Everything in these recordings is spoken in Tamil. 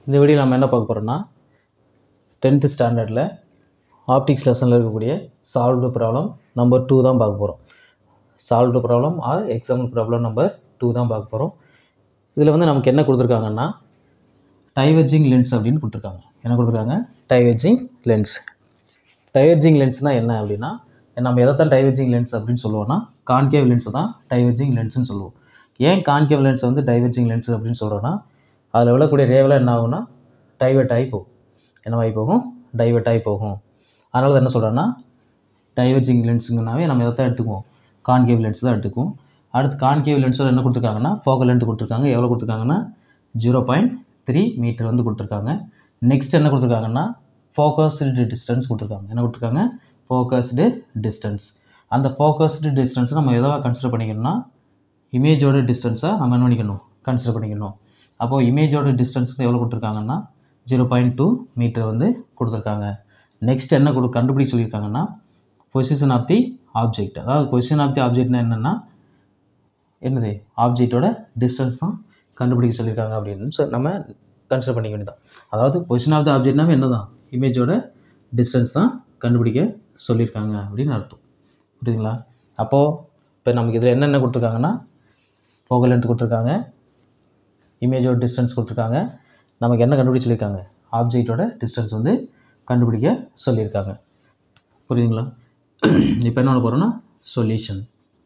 இந்த வீடியோ நம்ம என்ன பார்க்க போகிறோம்னா டென்த்து ஸ்டாண்டர்டில் ஆப்டிக்ஸ் லெசனில் இருக்கக்கூடிய சால்வ்டு ப்ராப்ளம் நம்பர் டூ தான் பார்க்க போகிறோம் solved problem or example problem number two தான் பார்க்க போகிறோம் இதில் வந்து நமக்கு என்ன கொடுத்துருக்காங்கன்னா டைவர்ஜிங் லென்ஸ் அப்படின்னு கொடுத்துருக்காங்க என்ன கொடுத்துருக்காங்க டைவர்ஜிங் லென்ஸ் டைவர்ஜிங் லென்ஸ்னால் என்ன அப்படின்னா நம்ம எதை தான் டைவர்ஜிங் லென்ஸ் அப்படின்னு சொல்லுவோம்னா கான்கேவ் லென்ஸை தான் டைவர்ஜிங் லென்ஸ்னு சொல்லுவோம் ஏன் கான்கேவ் லென்ஸ் வந்து டைவர்ஜிங் லென்ஸ் அப்படின்னு சொல்கிறோன்னா அதில் விழக்கூடிய ரேவெலாம் என்ன ஆகும்னா டைவர்ட் ஆகி போகும் என்னவாகி போகும் டைவர்ட் ஆகி போகும் அதனால தான் என்ன சொல்கிறேன்னா டைவர்ஜிங் லென்ஸுங்கனாவே நம்ம எதை தான் எடுத்துக்குவோம் கான்கேவ் லென்ஸ் தான் எடுத்துக்குவோம் அடுத்து கான்கேவ் லென்ஸில் என்ன கொடுத்துருக்காங்கன்னா ஃபோக்கல் லென்த் கொடுத்துருக்காங்க எவ்வளோ கொடுத்துருக்காங்கன்னா ஜீரோ பாயிண்ட் த்ரீ மீட்டர் வந்து கொடுத்துருக்காங்க நெக்ஸ்ட் என்ன கொடுத்துருக்காங்கன்னா ஃபோக்கஸ்டு டிஸ்டன்ஸ் கொடுத்துருக்காங்க என்ன கொடுத்துருக்காங்க ஃபோக்கஸ்டு டிஸ்டன்ஸ் அந்த ஃபோக்கஸ்டு டிஸ்டன்ஸை நம்ம எதாவது கன்சிடர் பண்ணிக்கணும்னா இமேஜோட டிஸ்டன்ஸை நம்ம என்ன பண்ணிக்கணும் கன்சிடர் பண்ணிக்கணும் அப்போது இமேஜோட டிஸ்டன்ஸ் வந்து எவ்வளோ கொடுத்துருக்காங்கன்னா ஜீரோ பாயிண்ட் டூ மீட்டர் வந்து கொடுத்துருக்காங்க நெக்ஸ்ட் என்ன கொடு கண்டுபிடிக்க சொல்லியிருக்காங்கன்னா பொசிஷன் ஆஃப் தி ஆப்ஜெக்ட் அதாவது பொசிஷன் ஆஃப் தி ஆப்ஜெக்ட்னா என்னென்னா என்னது ஆப்ஜெக்டோட டிஸ்டன்ஸ் தான் கண்டுபிடிக்க சொல்லியிருக்காங்க அப்படின்னு ஸோ நம்ம கன்சிடர் பண்ணிக்க வேண்டியதான் அதாவது பொசிஷன் ஆஃப் தி ஆப்ஜெக்ட்னாவே என்ன தான் இமேஜோட டிஸ்டன்ஸ் தான் கண்டுபிடிக்க சொல்லியிருக்காங்க அப்படின்னு அர்த்தம் புரியுதுங்களா அப்போது இப்போ நமக்கு இதில் என்னென்ன கொடுத்துருக்காங்கன்னா ஃபோகல் லென்த் கொடுத்துருக்காங்க இமேஜோட டிஸ்டன்ஸ் கொடுத்துருக்காங்க நமக்கு என்ன கண்டுபிடிக்க சொல்லியிருக்காங்க ஆப்ஜெக்டோட டிஸ்டன்ஸ் வந்து கண்டுபிடிக்க சொல்லியிருக்காங்க புரியுதுங்களா இப்போ என்ன பண்ண போகிறோன்னா சொல்யூஷன்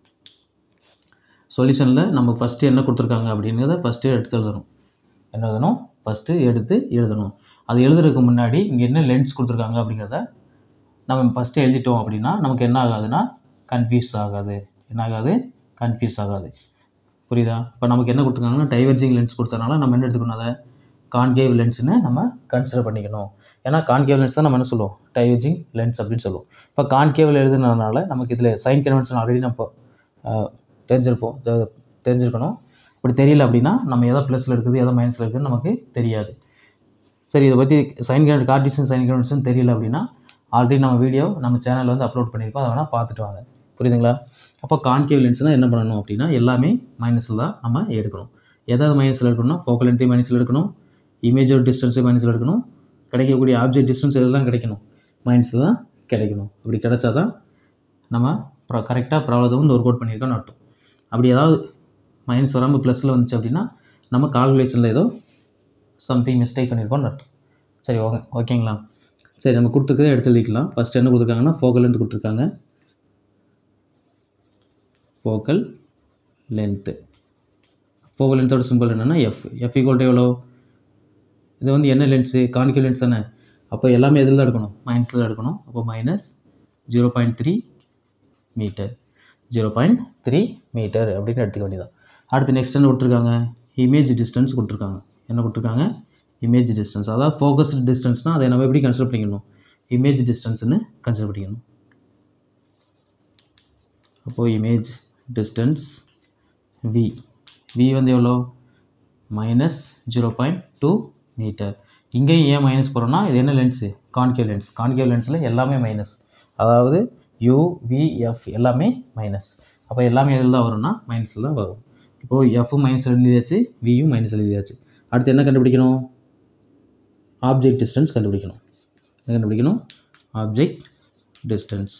சொல்யூஷனில் நம்ம ஃபஸ்ட்டு என்ன கொடுத்துருக்காங்க அப்படிங்கிறத ஃபஸ்ட்டு எடுத்து எழுதணும் என்ன எழுதணும் ஃபஸ்ட்டு எடுத்து எழுதணும் அது எழுதுறதுக்கு முன்னாடி இங்கே என்ன லென்ஸ் கொடுத்துருக்காங்க அப்படிங்கிறத நம்ம ஃபஸ்ட்டு எழுதிட்டோம் அப்படின்னா நமக்கு என்ன ஆகாதுன்னா கன்ஃபியூஸ் ஆகாது என்ன ஆகாது கன்ஃபியூஸ் ஆகாது புரியுதா இப்போ நமக்கு என்ன கொடுத்துருக்காங்கன்னா டைவர்ஜிங் லென்ஸ் கொடுத்தனால நம்ம என்ன எடுத்துக்கணும் அதை கான்கேவ் லென்ஸ்னு நம்ம கன்சிடர் பண்ணிக்கணும் ஏன்னா கான்கேவ் லென்ஸ் தான் நம்ம என்ன சொல்லுவோம் டைவர்ஜிங் லென்ஸ் அப்படின்னு சொல்லுவோம் இப்போ கான்கேவில் எழுதுனதுனால நமக்கு இதில் சைன் கன்வென்ஷன் ஆல்ரெடி நம்ம அஹ், தெரிஞ்சிருப்போம் தெ- தெரிஞ்சிருக்கணும் அப்படி தெரியல அப்படின்னா நம்ம எதை ப்ளஸில் இருக்குது எதை மைனஸில் இருக்குதுன்னு நமக்கு தெரியாது சரி இதை பற்றி sign con cartesian sign convention தெரியல அப்படின்னா ஆல்ரெடி நம்ம வீடியோ நம்ம சேனலில் வந்து அப்லோட் பண்ணியிருக்கோம் அதை வேணால் பார்த்துட்டு வாங்க புரியுதுங்களா அப்போ கான்கேவ் லென்ஸ்னால் என்ன பண்ணணும் அப்படின்னா எல்லாமே மைனஸில் தான் நம்ம எடுக்கணும் எதாவது மைனஸில் எடுக்கணும்னா ஃபோக்கல் லென்த்தையும் மைனஸில் எடுக்கணும் இமேஜோட டிஸ்டன்ஸையும் மைனஸில் எடுக்கணும் கிடைக்கக்கூடிய ஆப்ஜெக்ட் டிஸ்டன்ஸ் இதெல்லாம் கிடைக்கணும் மைனஸில் தான் கிடைக்கணும் அப்படி கிடைச்சா தான் நம்ம ப்ரா கரெக்டாக ப்ராப்ளத்தை வந்து ஒர்க் அவுட் பண்ணியிருக்கோம்னு அர்த்தம் அப்படி ஏதாவது மைனஸ் வராமல் ப்ளஸில் வந்துச்சு அப்படின்னா நம்ம கால்குலேஷனில் ஏதோ சம்திங் மிஸ்டேக் பண்ணியிருக்கோம்னு அர்த்தம் சரி ஓகே ஓகேங்களா சரி நம்ம கொடுத்துருக்கதை எடுத்து எழுதிக்கலாம் ஃபஸ்ட் என்ன கொடுத்துருக்காங்கன்னா ஃபோக்கல் லென்த் கொடுத்துருக்காங்க ஃபோக்கல் லென்த்து ஃபோக்கல் லென்த்தோட சிம்பிள் என்னென்னா எஃப் எஃப் ஈக்குவல் எவ்வளோ இது வந்து என்ன லென்ஸு கான்கேவ் லென்ஸ் தானே அப்போ எல்லாமே எதில் தான் எடுக்கணும் மைனஸில் தான் எடுக்கணும் அப்போ minus zero point three metre zero point three metre அப்படின்னு எடுத்துக்க வேண்டியதான் அடுத்து நெக்ஸ்ட் என்ன கொடுத்துருக்காங்க இமேஜ் டிஸ்டன்ஸ் கொடுத்துருக்காங்க என்ன கொடுத்துருக்காங்க இமேஜ் டிஸ்டன்ஸ் அதாவது ஃபோக்கஸ்டு டிஸ்டன்ஸ்னால் அதை நம்ம எப்படி கன்சிடர் பண்ணிக்கணும் இமேஜ் டிஸ்டன்ஸ்னு கன்சிடர் பண்ணிக்கணும் அப்போது இமேஜ் டிஸ்டன்ஸ் வி வி வந்து எவ்வளோ minus zero point two metre இங்கேயும் ஏன் மைனஸ் போகிறோம்னா இது என்ன லென்ஸு கான்கேவ் லென்ஸ் கான்கேவ் லென்ஸில் எல்லாமே மைனஸ் அதாவது யூ வி எஃப் எல்லாமே மைனஸ் அப்போ எல்லாமே எதில் தான் வரும்னா மைனஸில் தான் வரும் இப்போது எஃப்பும் மைனஸ் எழுதியாச்சு வியும் மைனஸ் எழுதியாச்சு அடுத்து என்ன கண்டுபிடிக்கணும் ஆப்ஜெக்ட் டிஸ்டன்ஸ் கண்டுபிடிக்கணும் என்ன கண்டுபிடிக்கணும் ஆப்ஜெக்ட் டிஸ்டன்ஸ்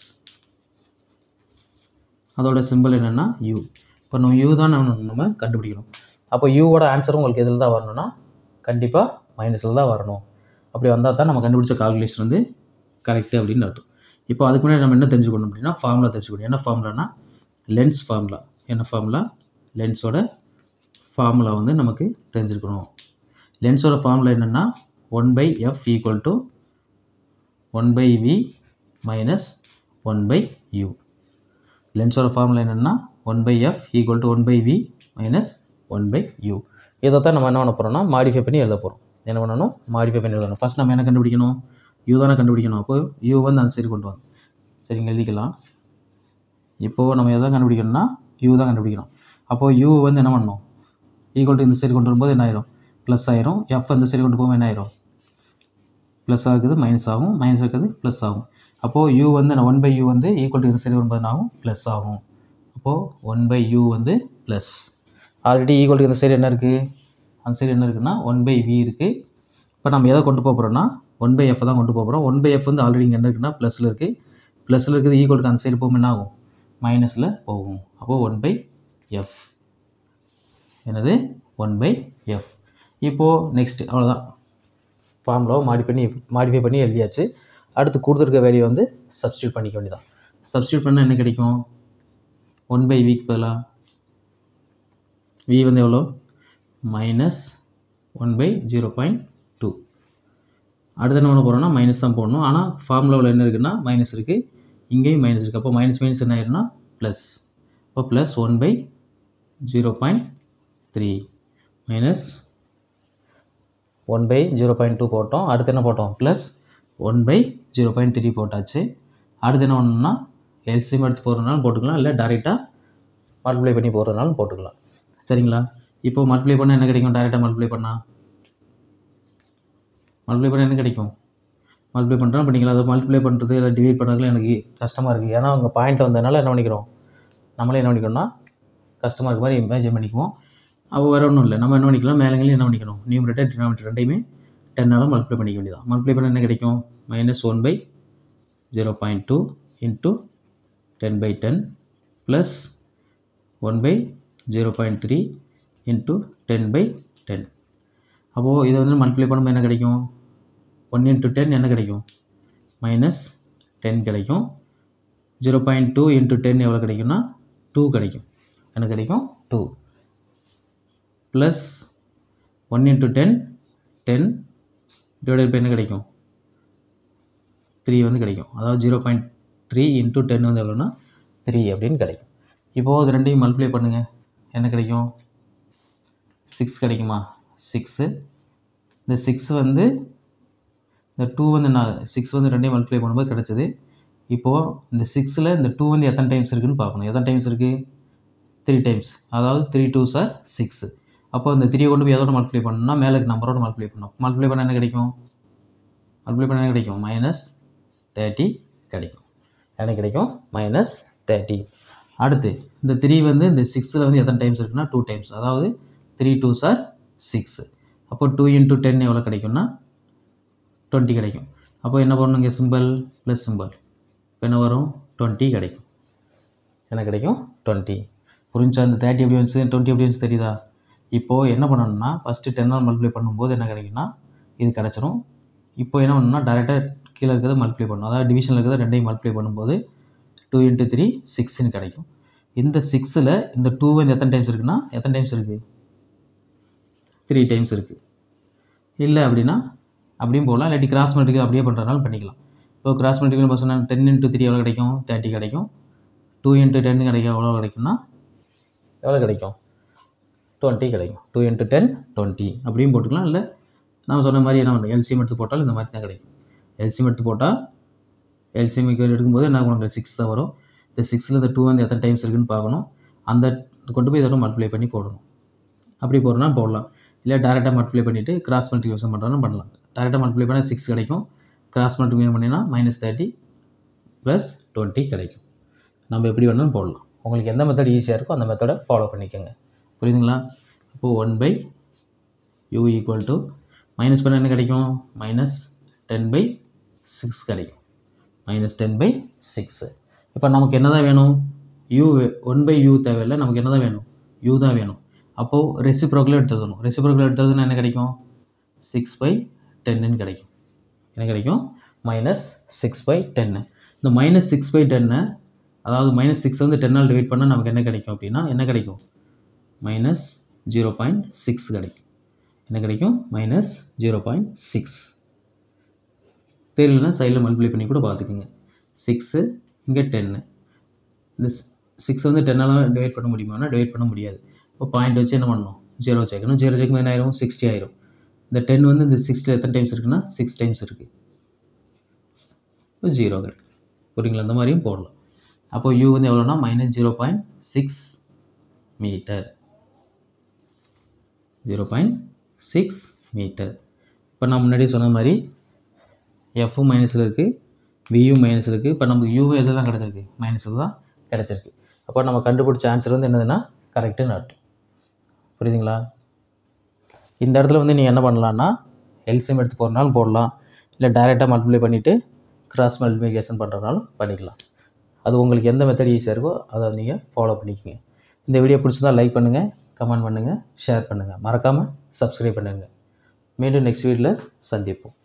அதோட சிம்பிள் என்னென்னா யூ இப்போ நம்ம யூ தான் நம்ம நம்ம கண்டுபிடிக்கணும் அப்போ யூவோட ஆன்சரும் உங்களுக்கு எதில் தான் வரணும்னா கண்டிப்பாக மைனஸில் தான் வரணும் அப்படி வந்தால் தான் நம்ம கண்டுபிடிச்ச கால்குலேஷன் வந்து கரெக்டு அப்படின்னு அர்த்தம் இப்போ அதுக்கு முன்னாடி நம்ம என்ன தெரிஞ்சுக்கணும் அப்படின்னா ஃபார்முலா தெரிஞ்சுக்கணும் என்ன ஃபார்முலானா லென்ஸ் ஃபார்முலா என்ன ஃபார்முலா லென்ஸோட ஃபார்முலா வந்து நமக்கு தெரிஞ்சிருக்கணும் லென்ஸோட ஃபார்முலா என்னென்னா one by f equal to one by v minus one by u லென்ஸோட ஃபார்முலா என்னென்னா one by f equal to one by v minus one by u இதை தான் நம்ம என்ன பண்ண போகிறோம்னா மாடிஃபை பண்ணி எழுத போகிறோம் என்ன பண்ணணும் மாடிஃபை பண்ணி எழுதணும் ஃபஸ்ட் நம்ம என்ன கண்டுபிடிக்கணும் யூ தானே கண்டுபிடிக்கணும் அப்போ யூ வந்து அந்த சைடு கொண்டு வாங்க சரிங்க எழுதிக்கலாம் இப்போது நம்ம எதை கண்டுபிடிக்கணும்னா யூ தான் கண்டுபிடிக்கணும் அப்போது யூ வந்து என்ன பண்ணணும் ஈக்குவல் டு இந்த சைடு கொண்டு வரும்போது என்ன ஆயிரும் ப்ளஸ் ஆயிரும் எஃப் அந்த சைடு கொண்டு போகும்போது என்ன ஆயிரும் ப்ளஸ் ஆகுது மைனஸ் ஆகும் மைனஸ் ஆகுது ப்ளஸ் ஆகும் அப்போது யூ வந்து ஒன் பை யூ வந்து ஈக்குவல் டு இந்த சைடு வரும்போது என்ன ஆகும் ப்ளஸ் ஆகும் அப்போது ஒன் பை யூ வந்து ப்ளஸ் ஆல்ரெடி ஈக்குவல் டு இந்த சைடு என்ன இருக்குது அந்த சைடு என்ன இருக்குன்னா ஒன் பை வி இருக்குது இப்போ நம்ம எதை கொண்டு போக போகிறோம்னா ஒன் பை எஃப் தான் கொண்டு போக போகிறோம் ஒன் பை எஃப் வந்து ஆல்ரெடி இங்கே என்ன இருக்குன்னா ப்ளஸில் இருக்குது ப்ளஸில் இருக்குது ஈக்குவலுக்கு அந்த சைடு போகும் என்ன ஆகும் மைனஸில் போகும் அப்போது ஒன் பை எஃப் என்னது ஒன் பை எஃப் இப்போது நெக்ஸ்ட் அவ்வளோதான் ஃபார்முலாவை மாடி பண்ணி மாடிஃபை பண்ணி எழுதியாச்சு அடுத்து கொடுத்துருக்க வேல்யூ வந்து சப்ஸ்டியூட் பண்ணிக்க வேண்டியதான் சப்ஸ்டியூட் பண்ணால் என்ன கிடைக்கும் ஒன் பை விக்கு பதிலாக வி வந்து எவ்வளோ minus one by zero point two அடுத்து என்ன பண்ண போகிறோம்னா மைனஸ் தான் போடணும் ஆனால் ஃபார்முலாவில் என்ன இருக்குன்னா மைனஸ் இருக்குது இங்கேயும் மைனஸ் இருக்குது அப்போ மைனஸ் மைனஸ் என்ன ஆயிரும்னா ப்ளஸ் அப்போ plus one by zero point three minus one by zero point two போட்டோம் அடுத்து என்ன போட்டோம் plus one by zero point three போட்டாச்சு அடுத்து என்ன பண்ணணும்னா எல்சிஎம் எடுத்து போடுறதுனாலும் போட்டுக்கலாம் இல்லை டேரெக்டாக மல்டிப்ளை பண்ணி போடுறதுனாலும் போட்டுக்கலாம் சரிங்களா இப்போ மல்டிப்ளை பண்ணால் என்ன கிடைக்கும் டேரெக்டாக மல்டிப்ளை பண்ணால் மல்டிப்ளை பண்ணால் என்ன கிடைக்கும் மல்டிப்ளை பண்ணுறோம் பண்ணிக்கலாம் அதை மல்டிப்ளை பண்ணுறது இல்லை டிவைட் பண்ணுறதுல எனக்கு கஷ்டமாக இருக்குது ஏன்னா அவங்க பாயிண்ட் வந்ததுனால என்ன பண்ணிக்கிறோம் நம்மளே என்ன பண்ணிக்கிறோம்னா கஷ்டமாக இருக்க மாதிரி இமேஜின் பண்ணிக்குவோம் அப்போ வேறு ஒன்றும் இல்லை நம்ம என்ன பண்ணிக்கலாம் மேலங்களையும் என்ன பண்ணிக்கணும் நியூமரேட்டர் டினாமினேட்டர் ரெண்டையுமே டென்னால் மல்டிப்ளை பண்ணிக்க வேண்டியதான் மல்டிப்ளை பண்ண என்ன கிடைக்கும் minus one by zero point two into ten by ten plus one by zero point three into ten by ten அப்போது இதை வந்து மல்டிப்ளை பண்ணும்போது என்ன கிடைக்கும் ஒன் இன்ட்டு டென் என்ன கிடைக்கும் மைனஸ் டென் கிடைக்கும் zero point two into ten எவ்வளோ கிடைக்கும்னா டூ கிடைக்கும் என்ன கிடைக்கும் two plus one into ten ten divided by என்ன கிடைக்கும் த்ரீ வந்து கிடைக்கும் அதாவது zero point three into ten வந்து எவ்வளோனா த்ரீ அப்படின்னு கிடைக்கும் இப்போது இது ரெண்டையும் மல்டிப்ளை பண்ணுங்கள் என்ன கிடைக்கும் சிக்ஸ் கிடைக்குமா சிக்ஸு இந்த சிக்ஸ் வந்து இந்த டூ வந்து நான் சிக்ஸ் வந்து ரெண்டையும் மல்டிப்ளை பண்ணும்போது கிடச்சிது இப்போது இந்த சிக்ஸில் இந்த டூ வந்து எத்தனை டைம்ஸ் இருக்குதுன்னு பார்க்கணும் எத்தனை டைம்ஸ் இருக்குது த்ரீ டைம்ஸ் அதாவது த்ரீ டூ சார் சிக்ஸு அப்போ இந்த த்ரீயை கொண்டு போய் எதோட மல்டிப்ளை பண்ணணும்னா மேலே இருக்க நம்பரோட மல்டிப்ளை பண்ணணும் மல்டிப்ளை பண்ணால் என்ன கிடைக்கும் மல்டிப்ளை பண்ணால் என்ன கிடைக்கும் மைனஸ் தேர்ட்டி கிடைக்கும் என்ன கிடைக்கும் மைனஸ் தேர்ட்டி அடுத்து இந்த த்ரீ வந்து இந்த சிக்ஸில் வந்து எத்தனை டைம்ஸ் இருக்குன்னா டூ டைம்ஸ் அதாவது த்ரீ டூ சார் சிக்ஸ் அப்போ டூ இன்ட்டு டென் எவ்வளோ கிடைக்கும்னா டுவெண்ட்டி கிடைக்கும் அப்போ என்ன பண்ணணும் இங்கே சிம்பிள் ப்ளஸ் சிம்பிள் இப்போ என்ன வரும் டுவெண்ட்டி கிடைக்கும் என்ன கிடைக்கும் டுவெண்ட்டி புரிஞ்சா அந்த தேர்ட்டி எப்படி வந்துச்சு டுவெண்ட்டி எப்படி வந்துச்சு தெரியுதா இப்போது என்ன பண்ணணும்னா ஃபஸ்ட்டு டென்னால் மல்டிப்ளை பண்ணும்போது என்ன கிடைக்கும்னா இது கிடச்சிரும் இப்போ என்ன பண்ணணும்னா டேரெக்டாக கீழே இருக்கிறத மல்டிப்ளை பண்ணணும் அதாவது டிவிஷனில் இருக்கிறத ரெண்டையும் மல்டிப்ளை பண்ணும்போது டூ இன்ட்டு த்ரீ சிக்ஸ்னு கிடைக்கும் இந்த சிக்ஸில் இந்த டூ வந்து எத்தனை டைம்ஸ் இருக்குன்னா எத்தனை டைம்ஸ் இருக்குது த்ரீ டைம்ஸ் இருக்குது இல்லை அப்படின்னா அப்படியும் போகலாம் இல்லாட்டி கிராஸ் மல்டிக்கு அப்படியே பண்ணுறதுனால பண்ணிக்கலாம் இப்போ கிராஸ் மல்டிக்கு பர்சன் டென் இன்ட்டு த்ரீ எவ்வளோ கிடைக்கும் தேர்ட்டி கிடைக்கும் டூ இன்ட்டு டென் கிடைக்கும் எவ்வளோ கிடைக்கும்னா எவ்வளோ கிடைக்கும் டுவெண்ட்டி கிடைக்கும் டூ இன்ட்டு டென் டுவெண்ட்டி அப்படியும் போட்டுக்கலாம் இல்லை நான் சொன்ன மாதிரி என்ன பண்ணுறோம் எல்சிஎம் எடுத்து போட்டாலும் இந்த மாதிரி தான் கிடைக்கும் எல்சிஎம் எடுத்து போட்டால் எல்சிஎம் ஈக்குவல் எடுக்கும்போது என்ன உங்களுக்கு சிக்ஸ் தான் வரும் இந்த சிக்ஸில் இந்த டூ வந்து எத்தனை டைம்ஸ் இருக்குன்னு பார்க்கணும் அந்த கொண்டு போய் இதோட மல்டிப்ளை பண்ணி போடணும் அப்படி போடுறோன்னா போடலாம் இல்லை டேரெக்டாக மல்டிப்ளை பண்ணிவிட்டு கிராஸ் மல்டிபிகேஷன் பண்ணுறோன்னு பண்ணலாம் டேரெக்டாக மல்டிப்ளை பண்ணால் சிக்ஸ் கிடைக்கும் கிராஸ் மல்டிப்ளை பண்ணினா மைனஸ் தேர்ட்டி ப்ளஸ் டுவெண்ட்டி கிடைக்கும் நம்ம எப்படி வேணாலும் போடலாம் உங்களுக்கு எந்த மெத்தட் ஈஸியாக இருக்கோ அந்த மெத்தடை ஃபாலோ பண்ணிக்கோங்க புரியுதுங்களா இப்போது one by u equal to minus பண்ண என்ன கிடைக்கும் மைனஸ் டென் பை சிக்ஸ் கிடைக்கும் மைனஸ் டென் பை சிக்ஸு இப்போ நமக்கு என்ன தான் வேணும் யூ ஒன் பை யூ தேவையில்லை நமக்கு என்ன தான் வேணும் யூ தான் வேணும் அப்போது ரெசிப்ரோக்கில் எடுத்துக்கணும் ரெசிப்ரோக்கில் எடுத்ததுன்னா என்ன கிடைக்கும் சிக்ஸ் பை டென்னு கிடைக்கும் என்ன கிடைக்கும் மைனஸ் சிக்ஸ் பை டென்னு இந்த மைனஸ் சிக்ஸ் பை டென்னு அதாவது மைனஸ் சிக்ஸ் வந்து டென்னால் டிவைட் பண்ணால் நமக்கு என்ன கிடைக்கும் அப்படின்னா என்ன கிடைக்கும் மைனஸ் ஜீரோ பாயிண்ட் சிக்ஸ் கிடைக்கும் என்ன கிடைக்கும் மைனஸ் ஜீரோ பாயிண்ட் சிக்ஸ் தெரியலனா சைடில் மல்டிப்ளை பண்ணி கூட பார்த்துக்குங்க சிக்ஸு இங்கே டென்னு இந்த சிக்ஸ் வந்து டென்னால் டிவைட் பண்ண முடியுமானா டிவைட் பண்ண முடியாது இப்போ பாயிண்ட் வச்சு என்ன பண்ணணும் ஜீரோ சேர்க்கணும் ஜீரோ சேர்க்கும் என்ன ஆயிரும் சிக்ஸ்டி ஆயிரும் இந்த டென் வந்து இந்த சிக்ஸில் எத்தனை டைம்ஸ் இருக்குன்னா சிக்ஸ் டைம்ஸ் இருக்குது இப்போ ஜீரோ கிடைக்கும் புரியுங்களா இந்த மாதிரியும் போடலாம் அப்போ யூ வந்து எவ்வளோனா minus zero point six metre zero point six metre இப்போ நான் முன்னாடியே சொன்ன மாதிரி எஃப்பும் மைனஸில் இருக்குது வியும் மைனஸில் இருக்குது இப்போ நமக்கு யூவும் எது தான் கிடச்சிருக்கு மைனஸில் தான் கிடச்சிருக்கு அப்போ நம்ம கண்டுபிடிச்ச ஆன்சர் வந்து என்னதுன்னா கரெக்டுன்னு அர்த்தம் புரியுதுங்களா இந்த இடத்துல வந்து நீங்கள் என்ன பண்ணலான்னா எல்சிஎம் எடுத்து போகிறனாலும் போடலாம் இல்லை டைரெக்டாக மல்டிப்ளை பண்ணிவிட்டு கிராஸ் மல்டிப்ளிகேஷன் பண்ணுறதுனாலும் பண்ணிக்கலாம் அது உங்களுக்கு எந்த மெத்தட் ஈஸியாக இருக்கோ அதை நீங்கள் ஃபாலோ பண்ணிக்கோங்க இந்த வீடியோ பிடிச்சிருந்தா லைக் பண்ணுங்கள் கமெண்ட் பண்ணுங்கள் ஷேர் பண்ணுங்கள் மறக்காமல் சப்ஸ்கிரைப் பண்ணுங்கள் மீண்டும் நெக்ஸ்ட் வீடியோவில் சந்திப்போம்